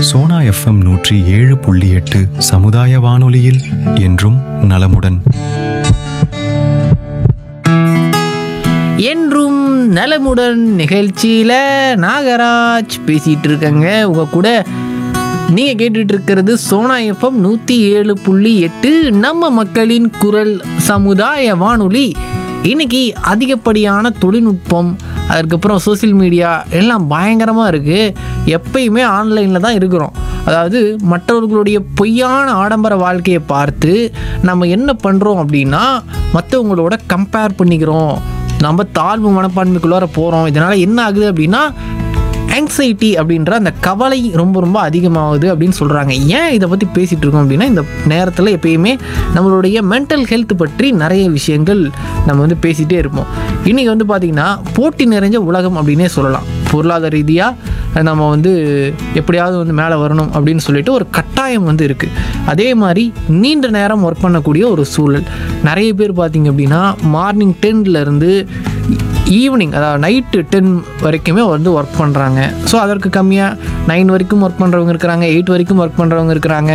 Sona FM நூற்றி ஏழு புள்ளி எட்டு சமுதாய வானொலியில் என்றும் நலமுடன் என்றும் நலமுடன் நிகழ்ச்சியில் நாகராஜ் பேசிகிட்டு இருக்கேங்க உங்கள் கூட நீங்கள் கேட்டுட்டு இருக்கிறது சோனா எஃப்எம் நூற்றி ஏழு புள்ளி எட்டு நம்ம மக்களின் குரல் சமுதாய வானொலி இன்னைக்கு அதிகப்படியான தொழில்நுட்பம் அதுக்கப்புறம் சோஷியல் மீடியா எல்லாம் பயங்கரமாக இருக்குது எப்பயுமே ஆன்லைனில் தான் இருக்கிறோம் அதாவது மற்றவர்களுடைய பொய்யான ஆடம்பர வாழ்க்கையை பார்த்து நம்ம என்ன பண்ணுறோம் அப்படின்னா மற்றவங்களோட கம்பேர் பண்ணிக்கிறோம் நம்ம தாழ்வு மனப்பான்மைக்குள்ளார போகிறோம் இதனால் என்ன ஆகுது அப்படின்னா ஆங்ஸைட்டி அப்படின்ற அந்த கவலை ரொம்ப ரொம்ப அதிகமாகுது அப்படின்னு சொல்கிறாங்க ஏன் இதை பற்றி பேசிகிட்டு இருக்கோம் அப்படின்னா இந்த நேரத்தில் எப்பயுமே நம்மளுடைய மென்டல் ஹெல்த் பற்றி நிறைய விஷயங்கள் நம்ம வந்து பேசிகிட்டே இருப்போம் இன்றைக்கி வந்து பார்த்திங்கன்னா போட்டி நிறைஞ்ச உலகம் அப்படின்னே சொல்லலாம் பொருளாதார ரீதியாக நம்ம வந்து எப்படியாவது வந்து மேலே வரணும் அப்படின்னு சொல்லிட்டு ஒரு கட்டாயம் வந்து இருக்குது அதே மாதிரி நீண்ட நேரம் ஒர்க் பண்ணக்கூடிய ஒரு சூழல் நிறைய பேர் பார்த்திங்க அப்படின்னா மார்னிங் டென்லேருந்து ஈவினிங் அதாவது நைட்டு டென் வரைக்குமே வந்து ஒர்க் பண்ணுறாங்க ஸோ அதற்கு கம்மியாக நைன் வரைக்கும் ஒர்க் பண்ணுறவங்க இருக்கிறாங்க எயிட் வரைக்கும் ஒர்க் பண்ணுறவங்க இருக்கிறாங்க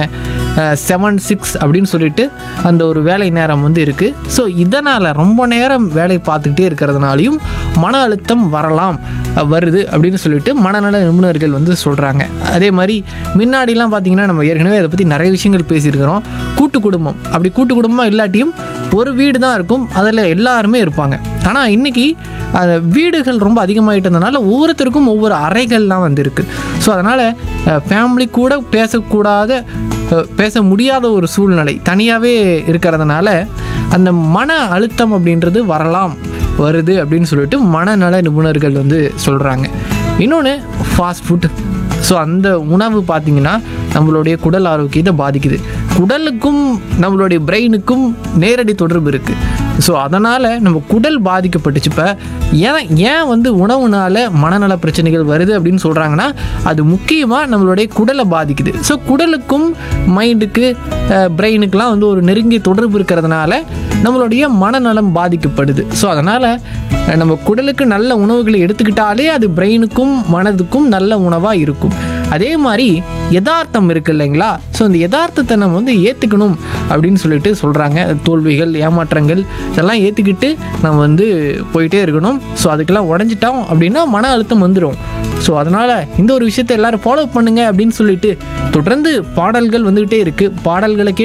செவன் சிக்ஸ் அப்படின்னு சொல்லிட்டு அந்த ஒரு வேலை நேரம் வந்து இருக்குது ஸோ இதனால் ரொம்ப நேரம் வேலை பார்த்துக்கிட்டே இருக்கிறதுனாலையும் மன அழுத்தம் வரலாம் அஹ், வருது அப்படின்னு சொல்லிட்டு மனநல நிபுணர்கள் வந்து சொல்கிறாங்க அதே மாதிரி முன்னாடிலாம் பார்த்தீங்கன்னா நம்ம ஏற்கனவே அதை பற்றி நிறைய விஷயங்கள் பேசியிருக்கிறோம் கூட்டு குடும்பம் அப்படி கூட்டு குடும்பம் இல்லாட்டியும் ஒரு வீடு தான் இருக்கும் அதில் எல்லாருமே இருப்பாங்க ஆனால் இன்றைக்கி அந்த வீடுகள் ரொம்ப அதிகமாகிட்டதுனால ஒவ்வொருத்தருக்கும் ஒவ்வொரு அறைகள்லாம் வந்து இருக்குது ஸோ அதனால் ஃபேமிலி கூட பேசக்கூடாத அஹ், பேச முடியாத ஒரு சூழ்நிலை தனியாகவே இருக்கிறதுனால அந்த மன அழுத்தம் அப்படின்றது வரலாம் வருது அப்படின்னு சொல்லிட்டு மனநல நிபுணர்கள் வந்து சொல்கிறாங்க இன்னொன்று ஃபாஸ்ட் ஃபுட் ஸோ அந்த உணவு பார்த்திங்கன்னா நம்மளுடைய குடல் ஆரோக்கியத்தை பாதிக்குது குடலுக்கும் நம்மளுடைய பிரெயினுக்கும் நேரடி தொடர்பு இருக்குது ஸோ அதனால் நம்ம குடல் பாதிக்கப்பட்டுச்சு இப்போ ஏன் ஏன் வந்து உணவுனால மனநல பிரச்சனைகள் வருது அப்படின்னு சொல்கிறாங்கன்னா அது முக்கியமாக நம்மளுடைய குடலை பாதிக்குது ஸோ குடலுக்கும் மைண்டுக்கு பிரெயினுக்கெலாம் வந்து ஒரு நெருங்கிய தொடர்பு இருக்கிறதுனால நம்மளுடைய மனநலம் பாதிக்கப்படுது ஸோ அதனால் நம்ம குடலுக்கு நல்ல உணவுகளை எடுத்துக்கிட்டாலே அது பிரெயினுக்கும் மனதுக்கும் நல்ல உணவாக இருக்கும் அதே மாதிரி யதார்த்தம் இருக்கு இல்லைங்களா ஸோ அந்த யதார்த்தத்தை நம்ம வந்து ஏற்றுக்கணும் அப்படின்னு சொல்லிட்டு சொல்கிறாங்க தோல்விகள் ஏமாற்றங்கள் இதெல்லாம் ஏற்றுக்கிட்டு நம்ம வந்து போயிட்டே இருக்கணும் ஸோ அதுக்கெல்லாம் உடஞ்சிட்டோம் அப்படின்னா மன அழுத்தம் வந்துடும் ஸோ அதனால் இந்த ஒரு விஷயத்தை எல்லாரும் ஃபாலோ பண்ணுங்க அப்படின்னு சொல்லிட்டு தொடர்ந்து பாடல்கள் வந்துக்கிட்டே இருக்குது பாடல்களை கேட்டு